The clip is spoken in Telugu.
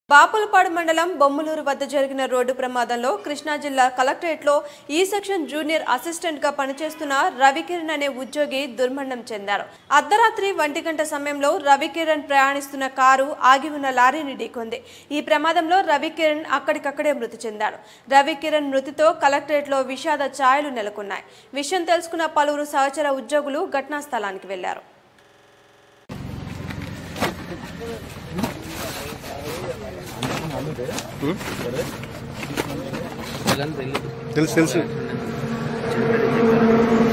బాపులపాడు మండలం బొమ్మలూరు వద్ద జరిగిన రోడ్డు ప్రమాదంలో కృష్ణా జిల్లా కలెక్టరేట్లో ఈ సెక్షన్ జూనియర్ అసిస్టెంట్ గా పనిచేస్తున్న రవికిరణ్ అనే ఉద్యోగి దుర్మరణం చెందారు అర్ధరాత్రి ఒంటి గంట సమయంలో రవికిరణ్ ప్రయాణిస్తున్న కారు ఆగి ఉన్న లారీని ఢీకొంది ఈ ప్రమాదంలో రవికిరణ్ అక్కడికక్కడే మృతి చెందాడు రవికిరణ్ మృతితో కలెక్టరేట్లో విషాద ఛాయలు నెలకొన్నాయి విషయం తెలుసుకున్న పలువురు సహచర ఉద్యోగులు ఘటనా స్థలానికి వెళ్లారు తెలుసు తెలుసు